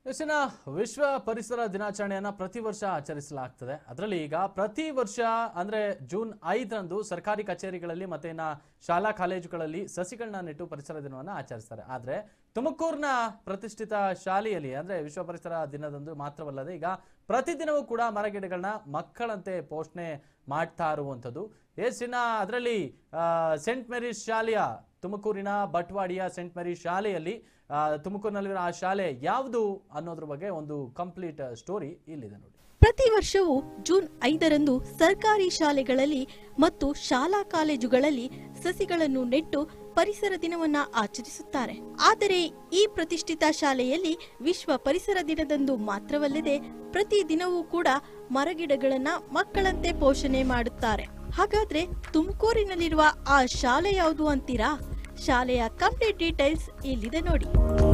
ಎಸ್ಸಿನ ವಿಶ್ವ ಪರಿಸರ ದಿನಾಚರಣೆಯನ್ನ ಪ್ರತಿ ವರ್ಷ ಆಚರಿಸಲಾಗ್ತದೆ ಅದರಲ್ಲಿ ಈಗ ಪ್ರತಿ ವರ್ಷ ಅಂದ್ರೆ ಜೂನ್ ಐದರಂದು ಸರ್ಕಾರಿ ಕಚೇರಿಗಳಲ್ಲಿ ಮತ್ತೆ ಇನ್ನ ಶಾಲಾ ಕಾಲೇಜುಗಳಲ್ಲಿ ಸಸಿಗಳನ್ನ ನೆಟ್ಟು ಪರಿಸರ ದಿನವನ್ನ ಆಚರಿಸ್ತಾರೆ ಆದ್ರೆ ತುಮಕೂರಿನ ಪ್ರತಿಷ್ಠಿತ ಶಾಲೆಯಲ್ಲಿ ಅಂದ್ರೆ ವಿಶ್ವ ಪರಿಸರ ದಿನದಂದು ಮಾತ್ರವಲ್ಲದೆ ಈಗ ಪ್ರತಿದಿನವೂ ಕೂಡ ಮರಗಿಡಗಳನ್ನ ಮಕ್ಕಳಂತೆ ಪೋಷಣೆ ಮಾಡ್ತಾ ಇರುವಂಥದ್ದು ಎಸ್ಸಿನ ಅದರಲ್ಲಿ ಸೆಂಟ್ ಮೇರೀಸ್ ಶಾಲೆಯ ತುಮಕೂರಿನ ಬಟ್ವಾಡಿಯ ಸೆಂಟ್ ಮೇರಿ ಶಾಲೆಯಲ್ಲಿ ಆ, ತುಮಕೂರಿನಲ್ಲಿರೋ ಆ ಶಾಲೆ ಯಾವುದು ಅನ್ನೋದ್ರ ಬಗ್ಗೆ ಒಂದು ಕಂಪ್ಲೀಟ್ ಸ್ಟೋರಿ ಇಲ್ಲಿದೆ ನೋಡಿ ಪ್ರತಿ ವರ್ಷವೂ ಜೂನ್ ಐದರಂದು ಸರ್ಕಾರಿ ಶಾಲೆಗಳಲ್ಲಿ ಮತ್ತು ಶಾಲಾ ಕಾಲೇಜುಗಳಲ್ಲಿ ಸಸಿಗಳನ್ನು ನೆಟ್ಟು ಪರಿಸರ ದಿನವನ್ನ ಆಚರಿಸುತ್ತಾರೆ ಆದರೆ ಈ ಪ್ರತಿಷ್ಠಿತ ಶಾಲೆಯಲ್ಲಿ ವಿಶ್ವ ಪರಿಸರ ದಿನದಂದು ಮಾತ್ರವಲ್ಲದೆ ಪ್ರತಿ ದಿನವೂ ಕೂಡ ಮರಗಿಡಗಳನ್ನ ಮಕ್ಕಳಂತೆ ಪೋಷಣೆ ಮಾಡುತ್ತಾರೆ ಹಾಗಾದ್ರೆ ತುಮಕೂರಿನಲ್ಲಿರುವ ಆ ಶಾಲೆ ಯಾವುದು ಅಂತೀರಾ ಶಾಲೆಯ ಕಂಪ್ಲೀಟ್ ಡೀಟೇಲ್ಸ್ ಇಲ್ಲಿದೆ ನೋಡಿ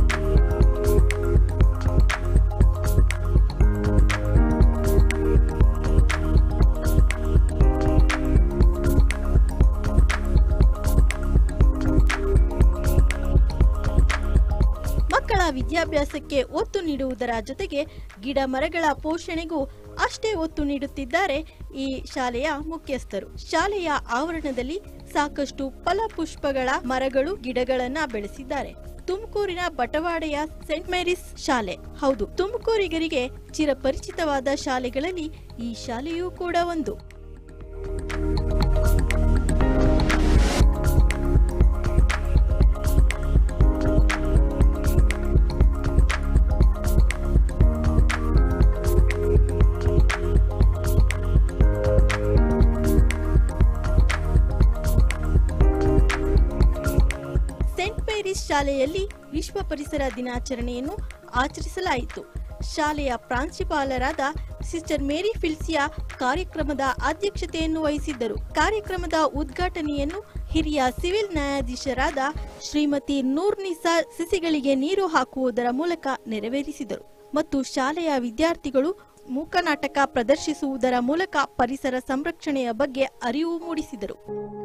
ಮಕ್ಕಳ ವಿದ್ಯಾಭ್ಯಾಸಕ್ಕೆ ಒತ್ತು ನೀಡುವುದರ ಜೊತೆಗೆ ಗಿಡ ಮರಗಳ ಪೋಷಣೆಗೂ ಅಷ್ಟೇ ಒತ್ತು ನೀಡುತ್ತಿದ್ದಾರೆ ಈ ಶಾಲೆಯ ಮುಖ್ಯಸ್ಥರು ಶಾಲೆಯ ಆವರಣದಲ್ಲಿ ಸಾಕಷ್ಟು ಫಲಪುಷ್ಪಗಳ ಮರಗಳು ಗಿಡಗಳನ್ನ ಬೆಳೆಸಿದ್ದಾರೆ ತುಮಕೂರಿನ ಬಟವಾಡೆಯ ಸೆಂಟ್ ಮೇರಿಸ್ ಶಾಲೆ ಹೌದು ತುಮಕೂರಿಗರಿಗೆ ಚಿರಪರಿಚಿತವಾದ ಶಾಲೆಗಳಲ್ಲಿ ಈ ಶಾಲೆಯೂ ಕೂಡ ಒಂದು ಸೆಂಟ್ ಮೇರಿಸ್ ಶಾಲೆಯಲ್ಲಿ ವಿಶ್ವ ಪರಿಸರ ದಿನಾಚರಣೆಯನ್ನು ಆಚರಿಸಲಾಯಿತು ಶಾಲೆಯ ಪ್ರಾಂಶುಪಾಲರಾದ ಸಿಸ್ಟರ್ ಮೇರಿ ಫಿಲ್ಸಿಯಾ ಕಾರ್ಯಕ್ರಮದ ಅಧ್ಯಕ್ಷತೆಯನ್ನು ವಹಿಸಿದ್ದರು ಕಾರ್ಯಕ್ರಮದ ಉದ್ಘಾಟನೆಯನ್ನು ಹಿರಿಯ ಸಿವಿಲ್ ನ್ಯಾಯಾಧೀಶರಾದ ಶ್ರೀಮತಿ ನೂರ್ನಿಸಾ ಸಸಿಗಳಿಗೆ ನೀರು ಹಾಕುವುದರ ಮೂಲಕ ನೆರವೇರಿಸಿದರು ಮತ್ತು ಶಾಲೆಯ ವಿದ್ಯಾರ್ಥಿಗಳು ಮೂಕನಾಟಕ ಪ್ರದರ್ಶಿಸುವುದರ ಮೂಲಕ ಪರಿಸರ ಸಂರಕ್ಷಣೆಯ ಬಗ್ಗೆ ಅರಿವು ಮೂಡಿಸಿದರು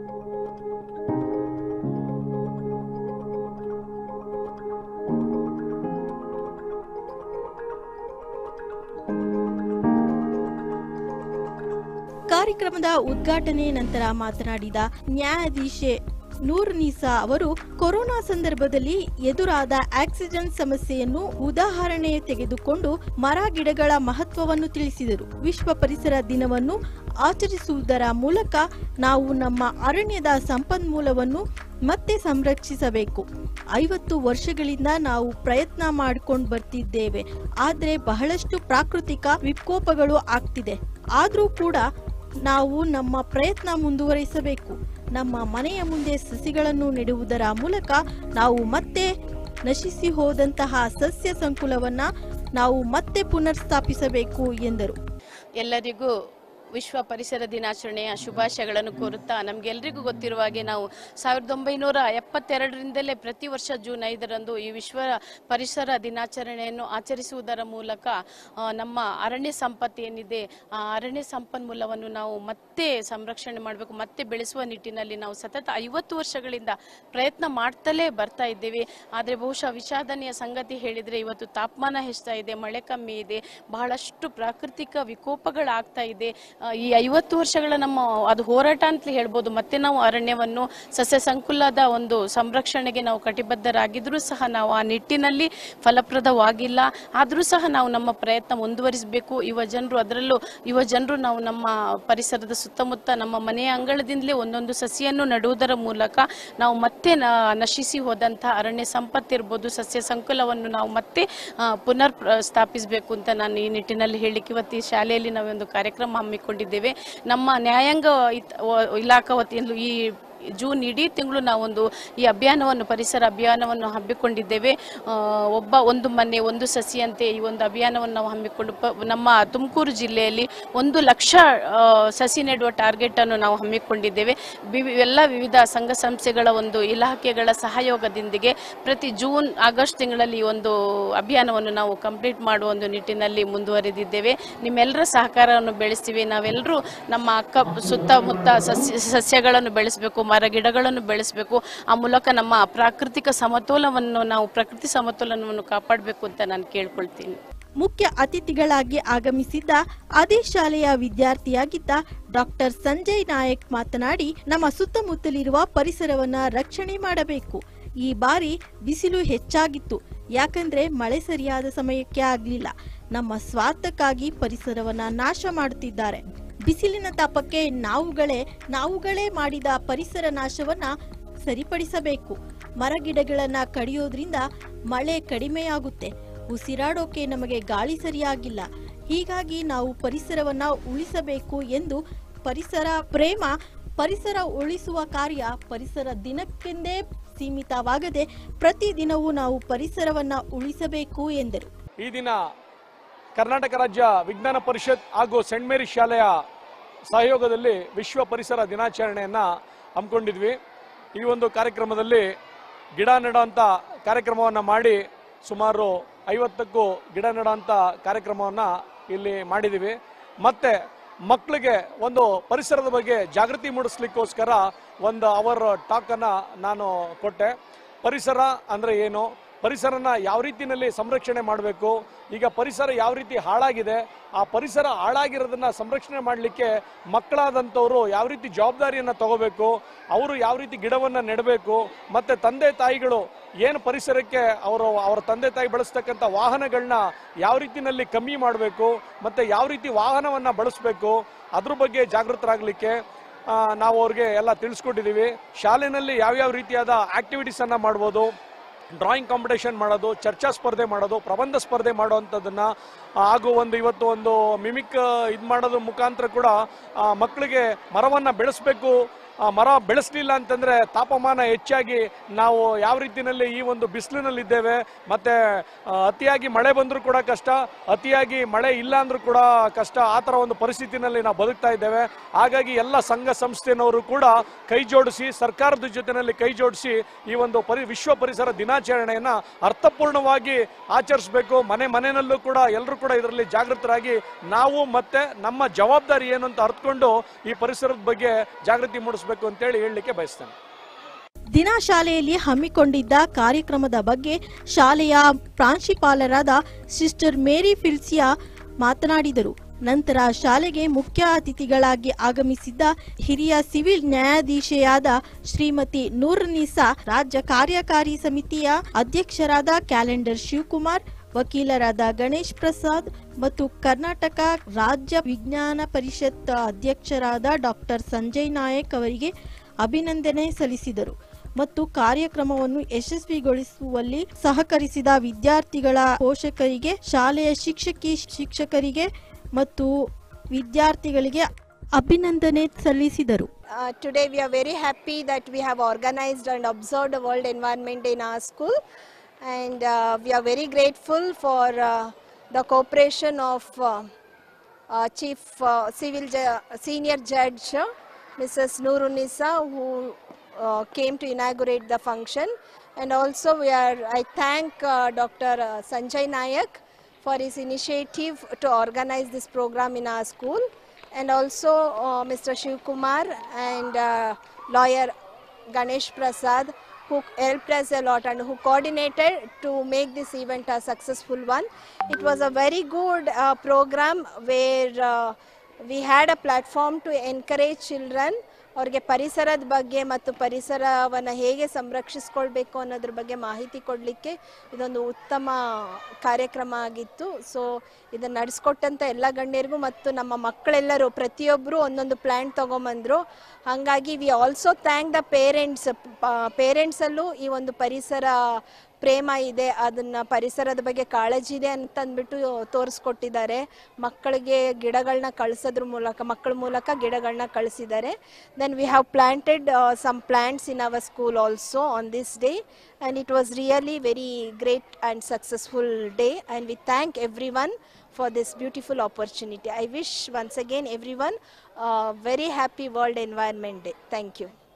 ಕಾರ್ಯಕ್ರಮದ ಉದ್ಘಾಟನೆ ನಂತರ ಮಾತನಾಡಿದ ನ್ಯಾಯಾಧೀಶೆ ನೂರ್ ನಿಸಾ ಅವರು ಕೊರೋನಾ ಸಂದರ್ಭದಲ್ಲಿ ಎದುರಾದ ಆಕ್ಸಿಜನ್ ಸಮಸ್ಯೆಯನ್ನು ಉದಾಹರಣೆ ತೆಗೆದುಕೊಂಡು ಮರ ಗಿಡಗಳ ಮಹತ್ವವನ್ನು ತಿಳಿಸಿದರು ವಿಶ್ವ ಪರಿಸರ ದಿನವನ್ನು ಆಚರಿಸುವುದರ ಮೂಲಕ ನಾವು ನಮ್ಮ ಅರಣ್ಯದ ಸಂಪನ್ಮೂಲವನ್ನು ಮತ್ತೆ ಸಂರಕ್ಷಿಸಬೇಕು ಐವತ್ತು ವರ್ಷಗಳಿಂದ ನಾವು ಪ್ರಯತ್ನ ಮಾಡಿಕೊಂಡು ಬರ್ತಿದ್ದೇವೆ ಆದರೆ ಬಹಳಷ್ಟು ಪ್ರಾಕೃತಿಕ ವಿಕೋಪಗಳು ಆಗ್ತಿದೆ ಆದರೂ ಕೂಡ ನಾವು ನಮ್ಮ ಪ್ರಯತ್ನ ಮುಂದುವರಿಸಬೇಕು ನಮ್ಮ ಮನೆಯ ಮುಂದೆ ಸಸಿಗಳನ್ನು ನೆಡುವುದರ ಮೂಲಕ ನಾವು ಮತ್ತೆ ನಶಿಸಿ ಹೋದಂತಹ ಸಸ್ಯ ಸಂಕುಲವನ್ನ ನಾವು ಮತ್ತೆ ಪುನರ್ಸ್ಥಾಪಿಸಬೇಕು ಎಂದರು ಎಲ್ಲರಿಗೂ ವಿಶ್ವ ಪರಿಸರ ದಿನಾಚರಣೆಯ ಶುಭಾಶಯಗಳನ್ನು ಕೋರುತ್ತಾ ನಮಗೆಲ್ಲರಿಗೂ ಗೊತ್ತಿರುವ ಹಾಗೆ ನಾವು ಸಾವಿರದ ಒಂಬೈನೂರ ಎಪ್ಪತ್ತೆರಡರಿಂದಲೇ ಪ್ರತಿ ವರ್ಷ ಜೂನ್ ಐದರಂದು ಈ ವಿಶ್ವ ಪರಿಸರ ದಿನಾಚರಣೆಯನ್ನು ಆಚರಿಸುವುದರ ಮೂಲಕ ಆ, ನಮ್ಮ ಅರಣ್ಯ ಸಂಪತ್ತು ಏನಿದೆ ಆ ಅರಣ್ಯ ಸಂಪನ್ಮೂಲವನ್ನು ನಾವು ಮತ್ತೆ ಸಂರಕ್ಷಣೆ ಮಾಡಬೇಕು ಮತ್ತೆ ಬೆಳೆಸುವ ನಿಟ್ಟಿನಲ್ಲಿ ನಾವು ಸತತ ಐವತ್ತು ವರ್ಷಗಳಿಂದ ಪ್ರಯತ್ನ ಮಾಡ್ತಲೇ ಬರ್ತಾ ಇದ್ದೇವೆ ಆದರೆ ಬಹುಶಃ ವಿಷಾದನೆಯ ಸಂಗತಿ ಹೇಳಿದರೆ ಇವತ್ತು ತಾಪಮಾನ ಹೆಚ್ಚುತ್ತಾ ಇದೆ ಮಳೆ ಕಮ್ಮಿ ಇದೆ ಬಹಳಷ್ಟು ಪ್ರಾಕೃತಿಕ ವಿಕೋಪಗಳಾಗ್ತಾ ಇದೆ ಆ, ಈ ಐವತ್ತು ವರ್ಷಗಳ ನಮ್ಮ ಅದು ಹೋರಾಟ ಅಂತಲೇ ಹೇಳ್ಬೋದು ಮತ್ತೆ ನಾವು ಅರಣ್ಯವನ್ನು ಸಸ್ಯ ಸಂಕುಲದ ಒಂದು ಸಂರಕ್ಷಣೆಗೆ ನಾವು ಕಟಿಬದ್ಧರಾಗಿದ್ರೂ ಸಹ ನಾವು ಆ ನಿಟ್ಟಿನಲ್ಲಿ ಫಲಪ್ರದವಾಗಿಲ್ಲ ಆದರೂ ಸಹ ನಾವು ನಮ್ಮ ಪ್ರಯತ್ನ ಮುಂದುವರಿಸಬೇಕು ಯುವ ಜನರು ಅದರಲ್ಲೂ ಯುವ ಜನರು ನಾವು ನಮ್ಮ ಪರಿಸರದ ಸುತ್ತಮುತ್ತ ನಮ್ಮ ಮನೆಯ ಅಂಗಳದಿಂದಲೇ ಒಂದೊಂದು ಸಸಿಯನ್ನು ನೆಡುವುದರ ಮೂಲಕ ನಾವು ಮತ್ತೆ ನ- ನಶಿಸಿ ಹೋದಂತಹ ಅರಣ್ಯ ಸಂಪತ್ತಿರ್ಬೋದು ಸಸ್ಯ ಸಂಕುಲವನ್ನು ನಾವು ಮತ್ತೆ ಆ, ಪುನರ್ ಪ್ರ- ಸ್ಥಾಪಿಸಬೇಕು ಅಂತ ನಾನು ಈ ನಿಟ್ಟಿನಲ್ಲಿ ಹೇಳಿಕ್ಕೆ ಇವತ್ತು ಈ ಶಾಲೆಯಲ್ಲಿ ನಾವೊಂದು ಕಾರ್ಯಕ್ರಮ ಹಮ್ಮಿಕೊಂಡಿದ್ದೇವೆ ನಮ್ಮ ನ್ಯಾಯಾಂಗ ಇತ್- ವ- ಇಲಾಖಾ ವತಿಯಿಂದ ಈ ಜೂನ್ ಇಡೀ ತಿಂಗಳು ನಾವೊಂದು ಈ ಅಭಿಯಾನವನ್ನು ಪರಿಸರ ಅಭಿಯಾನವನ್ನು ಹಮ್ಮಿಕೊಂಡಿದ್ದೇವೆ ಆ, ಒಬ್ಬ ಒಂದು ಮನೆ ಒಂದು ಸಸಿಯಂತೆ ಈ ಒಂದು ಅಭಿಯಾನವನ್ನು ನಾವು ಹಮ್ಮಿಕೊಂಡು ಪ- ನಮ್ಮ ತುಮಕೂರು ಜಿಲ್ಲೆಯಲ್ಲಿ ಒಂದು ಲಕ್ಷ ಆ, ಸಸಿ ನೆಡುವ ಟಾರ್ಗೆಟ್ ಅನ್ನು ನಾವು ಹಮ್ಮಿಕೊಂಡಿದ್ದೇವೆ ವಿವಿ- ಎಲ್ಲ ವಿವಿಧ ಸಂಘ ಸಂಸ್ಥೆಗಳ ಒಂದು ಇಲಾಖೆಗಳ ಸಹಯೋಗದೊಂದಿಗೆ ಪ್ರತಿ ಜೂನ್ ಆಗಸ್ಟ್ ತಿಂಗಳಲ್ಲಿ ಈ ಒಂದು ಅಭಿಯಾನವನ್ನು ನಾವು ಕಂಪ್ಲೀಟ್ ಮಾಡುವ ಒಂದು ನಿಟ್ಟಿನಲ್ಲಿ ಮುಂದುವರೆದಿದ್ದೇವೆ ನಿಮ್ಮೆಲ್ಲರ ಸಹಕಾರವನ್ನು ಬೆಳೆಸ್ತೀವಿ ನಾವೆಲ್ಲರೂ ನಮ್ಮ ಅಕ್ಕ ಸುತ್ತಮುತ್ತ ಸಸ್ಯ ಸಸ್ಯಗಳನ್ನು ಬೆಳೆಸಬೇಕು ಮರ ಗಿಡಗಳನ್ನು ಬೆಳೆಸಬೇಕು ಆ ಮೂಲಕ ನಮ್ಮ ಪ್ರಾಕೃತಿಕ ಸಮತೋಲವನ್ನು ನಾವು ಪ್ರಕೃತಿ ಸಮತೋಲನವನ್ನು ಕಾಪಾಡಬೇಕು ಅಂತ ನಾನು ಕೇಳ್ಕೊಳ್ತೀನಿ ಮುಖ್ಯ ಅತಿಥಿಗಳಾಗಿ ಆಗಮಿಸಿದ್ದ ಅದೇ ಶಾಲೆಯ ವಿದ್ಯಾರ್ಥಿಯಾಗಿದ್ದ ಡಾಕ್ಟರ್ ಸಂಜಯ್ ನಾಯಕ್ ಮಾತನಾಡಿ ನಮ್ಮ ಸುತ್ತಮುತ್ತಲಿರುವ ಪರಿಸರವನ್ನ ರಕ್ಷಣೆ ಮಾಡಬೇಕು ಈ ಬಾರಿ ಬಿಸಿಲು ಹೆಚ್ಚಾಗಿತ್ತು ಯಾಕಂದ್ರೆ ಮಳೆ ಸರಿಯಾದ ಸಮಯಕ್ಕೆ ಆಗ್ಲಿಲ್ಲ ನಮ್ಮ ಸ್ವಾರ್ಥಕ್ಕಾಗಿ ಪರಿಸರವನ್ನ ನಾಶ ಮಾಡುತ್ತಿದ್ದಾರೆ ಬಿಸಿಲಿನ ತಾಪಕ್ಕೆ ನಾವುಗಳೇ ನಾವುಗಳೇ ಮಾಡಿದ ಪರಿಸರ ನಾಶವನ್ನ ಸರಿಪಡಿಸಬೇಕು ಮರಗಿಡಗಳನ್ನ ಕಡಿಯೋದ್ರಿಂದ ಮಳೆ ಕಡಿಮೆಯಾಗುತ್ತೆ ಉಸಿರಾಡೋಕೆ ನಮಗೆ ಗಾಳಿ ಸರಿಯಾಗಿಲ್ಲ ಹೀಗಾಗಿ ನಾವು ಪರಿಸರವನ್ನ ಉಳಿಸಬೇಕು ಎಂದು ಪರಿಸರ ಪ್ರೇಮ ಪರಿಸರ ಉಳಿಸುವ ಕಾರ್ಯ ಪರಿಸರ ದಿನಕ್ಕೆಂದೇ ಸೀಮಿತವಾಗದೆ ಪ್ರತಿದಿನವೂ ನಾವು ಪರಿಸರವನ್ನ ಉಳಿಸಬೇಕು ಎಂದರು ಈ ದಿನ ಕರ್ನಾಟಕ ರಾಜ್ಯ ವಿಜ್ಞಾನ ಪರಿಷತ್ ಹಾಗೂ ಸೆಂಟ್ ಮೇರಿ ಶಾಲೆಯ ಸಹಯೋಗದಲ್ಲಿ ವಿಶ್ವ ಪರಿಸರ ದಿನಾಚರಣೆಯನ್ನು ಹಮ್ಮಿಕೊಂಡಿದ್ವಿ ಈ ಒಂದು ಕಾರ್ಯಕ್ರಮದಲ್ಲಿ ಗಿಡ ನೆಡೋಂಥ ಕಾರ್ಯಕ್ರಮವನ್ನು ಮಾಡಿ ಸುಮಾರು ಐವತ್ತಕ್ಕೂ ಗಿಡ ನೆಡೋಂಥ ಕಾರ್ಯಕ್ರಮವನ್ನು ಇಲ್ಲಿ ಮಾಡಿದ್ದೀವಿ ಮತ್ತು ಮಕ್ಕಳಿಗೆ ಒಂದು ಪರಿಸರದ ಬಗ್ಗೆ ಜಾಗೃತಿ ಮೂಡಿಸ್ಲಿಕ್ಕೋಸ್ಕರ ಒಂದು ಅವರ್ ಟಾಕನ್ನು ನಾನು ಕೊಟ್ಟೆ ಪರಿಸರ ಅಂದರೆ ಏನು ಪರಿಸರನ ಯಾವ ರೀತಿಯಲ್ಲಿ ಸಂರಕ್ಷಣೆ ಮಾಡಬೇಕು ಈಗ ಪರಿಸರ ಯಾವ ರೀತಿ ಹಾಳಾಗಿದೆ ಆ ಪರಿಸರ ಹಾಳಾಗಿರೋದನ್ನ ಸಂರಕ್ಷಣೆ ಮಾಡಲಿಕ್ಕೆ ಮಕ್ಕಳಾದಂಥವರು ಯಾವ ರೀತಿ ಜವಾಬ್ದಾರಿಯನ್ನು ತಗೋಬೇಕು ಅವರು ಯಾವ ರೀತಿ ಗಿಡವನ್ನು ನೆಡಬೇಕು ಮತ್ತು ತಂದೆ ತಾಯಿಗಳು ಏನು ಪರಿಸರಕ್ಕೆ ಅವರು ಅವರ ತಂದೆ ತಾಯಿ ಬಳಸ್ತಕ್ಕಂಥ ವಾಹನಗಳನ್ನ ಯಾವ ರೀತಿಯಲ್ಲಿ ಕಮ್ಮಿ ಮಾಡಬೇಕು ಮತ್ತು ಯಾವ ರೀತಿ ವಾಹನವನ್ನು ಬಳಸಬೇಕು ಅದ್ರ ಬಗ್ಗೆ ಜಾಗೃತರಾಗಲಿಕ್ಕೆ ಆ, ನಾವು ಅವ್ರಿಗೆ ಎಲ್ಲ ತಿಳಿಸ್ಕೊಟ್ಟಿದ್ದೀವಿ ಶಾಲೆಯಲ್ಲಿ ಯಾವ್ಯಾವ ರೀತಿಯಾದ ಆಕ್ಟಿವಿಟೀಸನ್ನು ಮಾಡ್ಬೋದು ಡ್ರಾಯಿಂಗ್ ಕಾಂಪಿಟೇಷನ್ ಮಾಡೋದು ಚರ್ಚಾ ಸ್ಪರ್ಧೆ ಮಾಡೋದು ಪ್ರಬಂಧ ಸ್ಪರ್ಧೆ ಮಾಡುವಂಥದ್ದನ್ನ ಆ, ಹಾಗೂ ಒಂದು ಇವತ್ತು ಒಂದು ಮಿಮಿಕ್ ಇದು ಮಾಡೋದ್ರ ಮುಖಾಂತರ ಕೂಡ ಆ, ಮಕ್ಕಳಿಗೆ ಮರವನ್ನು ಬೆಳೆಸಬೇಕು ಮರ ಬೆಳೆಸಲಿಲ್ಲ ಅಂತಂದ್ರೆ ತಾಪಮಾನ ಹೆಚ್ಚಾಗಿ ನಾವು ಯಾವ ರೀತಿಯಲ್ಲಿ ಈ ಒಂದು ಬಿಸಿಲಿನಲ್ಲಿ ಇದ್ದೇವೆ ಮತ್ತೆ ಆ, ಅತಿಯಾಗಿ ಮಳೆ ಬಂದರೂ ಕೂಡ ಕಷ್ಟ ಅತಿಯಾಗಿ ಮಳೆ ಇಲ್ಲ ಅಂದ್ರೂ ಕೂಡ ಕಷ್ಟ ಆ ಥರ ಒಂದು ಪರಿಸ್ಥಿತಿನಲ್ಲಿ ನಾವು ಬದುಕ್ತಾ ಇದ್ದೇವೆ ಹಾಗಾಗಿ ಎಲ್ಲ ಸಂಘ ಸಂಸ್ಥೆನವರು ಕೂಡ ಕೈ ಜೋಡಿಸಿ ಸರ್ಕಾರದ ಜೊತೆಯಲ್ಲಿ ಕೈ ಜೋಡಿಸಿ ಈ ಒಂದು ಪರಿ ವಿಶ್ವ ಪರಿಸರ ದಿನಾಚರಣೆಯನ್ನ ಅರ್ಥಪೂರ್ಣವಾಗಿ ಆಚರಿಸಬೇಕು ಮನೆ ಮನೆಯಲ್ಲೂ ಕೂಡ ಎಲ್ಲರೂ ಕೂಡ ಇದರಲ್ಲಿ ಜಾಗೃತರಾಗಿ ನಾವು ಮತ್ತೆ ನಮ್ಮ ಜವಾಬ್ದಾರಿ ಏನು ಅಂತ ಅರ್ಥಕೊಂಡು ಈ ಪರಿಸರದ ಬಗ್ಗೆ ಜಾಗೃತಿ ಮೂಡಿಸಬೇಕು ಅಂತೇಳಿ ಹೇಳಲಿಕ್ಕೆ ಬಯಸ್ತೇನೆ ದಿನ ಶಾಲೆಯಲ್ಲಿ ಹಮ್ಮಿಕೊಂಡಿದ್ದ ಕಾರ್ಯಕ್ರಮದ ಬಗ್ಗೆ ಶಾಲೆಯ ಪ್ರಾಂಶುಪಾಲರಾದ ಸಿಸ್ಟರ್ ಮೇರಿ ಫಿಲ್ಸಿಯಾ ಮಾತನಾಡಿದರು ನಂತರ ಶಾಲೆಗೆ ಮುಖ್ಯ ಅತಿಥಿಗಳಾಗಿ ಆಗಮಿಸಿದ್ದ ಹಿರಿಯ ಸಿವಿಲ್ ನ್ಯಾಯಾಧೀಶೆಯಾದ ಶ್ರೀಮತಿ ನೂರ್ನಿಸಾ ರಾಜ್ಯ ಕಾರ್ಯಕಾರಿ ಸಮಿತಿಯ ಅಧ್ಯಕ್ಷರಾದ ಕ್ಯಾಲೆಂಡರ್ ಶಿವಕುಮಾರ್ ವಕೀಲರಾದ ಗಣೇಶ್ ಪ್ರಸಾದ್ ಮತ್ತು ಕರ್ನಾಟಕ ರಾಜ್ಯ ವಿಜ್ಞಾನ ಪರಿಷತ್ ಅಧ್ಯಕ್ಷರಾದ ಡಾಕ್ಟರ್ ಸಂಜಯ್ ನಾಯಕ್ ಅವರಿಗೆ ಅಭಿನಂದನೆ ಸಲ್ಲಿಸಿದರು ಮತ್ತು ಕಾರ್ಯಕ್ರಮವನ್ನು ಯಶಸ್ವಿಗೊಳಿಸುವಲ್ಲಿ ಸಹಕರಿಸಿದ ವಿದ್ಯಾರ್ಥಿಗಳ ಪೋಷಕರಿಗೆ ಶಾಲೆಯ ಶಿಕ್ಷಕಿ ಶಿಕ್ಷಕರಿಗೆ ಮತ್ತು ವಿದ್ಯಾರ್ಥಿಗಳಿಗೆ ಅಭಿನಂದನೆ ಸಲ್ಲಿಸಿದರು Uh, today we are very happy that we have organized and observed the World Environment Day in our school and uh, we are very grateful for uh, the cooperation of uh, uh, Chief uh, Civil Ju- Senior Judge uh, Mrs. Nurunisa who uh, came to inaugurate the function and also we are I thank uh, Dr. uh, Sanjay Nayak for his initiative to organize this program in our school and also uh, Mr. Shiv Kumar and uh, lawyer Ganesh Prasad who helped us a lot and who coordinated to make this event a successful one. It was a very good uh, program where uh, we had a platform to encourage children ಅವ್ರಿಗೆ ಪರಿಸರದ ಬಗ್ಗೆ ಮತ್ತು ಪರಿಸರವನ್ನು ಹೇಗೆ ಸಂರಕ್ಷಿಸ್ಕೊಳ್ಬೇಕು ಅನ್ನೋದ್ರ ಬಗ್ಗೆ ಮಾಹಿತಿ ಕೊಡಲಿಕ್ಕೆ ಇದೊಂದು ಉತ್ತಮ ಕಾರ್ಯಕ್ರಮ ಆಗಿತ್ತು ಸೊ ಇದನ್ನು ನಡೆಸ್ಕೊಟ್ಟಂಥ ಎಲ್ಲ ಗಣ್ಯರಿಗೂ ಮತ್ತು ನಮ್ಮ ಮಕ್ಕಳೆಲ್ಲರೂ ಪ್ರತಿಯೊಬ್ಬರು ಒಂದೊಂದು ಪ್ಲ್ಯಾನ್ ತೊಗೊಂಬಂದರು ಹಾಗಾಗಿ we also thank the parents ಪೇರೆಂಟ್ಸಲ್ಲೂ ಈ ಒಂದು ಪರಿಸರ ಪ್ರೇಮ ಇದೆ ಅದನ್ನ ಪರಿಸರದ ಬಗ್ಗೆ ಕಾಳಜಿ ಇದೆ ಅಂತಂದ್ಬಿಟ್ಟು ತೋರಿಸ್ಕೊಟ್ಟಿದ್ದಾರೆ ಮಕ್ಕಳಿಗೆ ಗಿಡಗಳನ್ನ ಕಳಿಸೋದ್ರ ಮೂಲಕ ಮಕ್ಕಳ ಮೂಲಕ ಗಿಡಗಳನ್ನ ಕಳಿಸಿದ್ದಾರೆ then we have planted some plants in our school also on this day and it was really very great and successful day and we thank every one for this beautiful opportunity. I wish once again everyone a very happy World Environment Day. Thank you.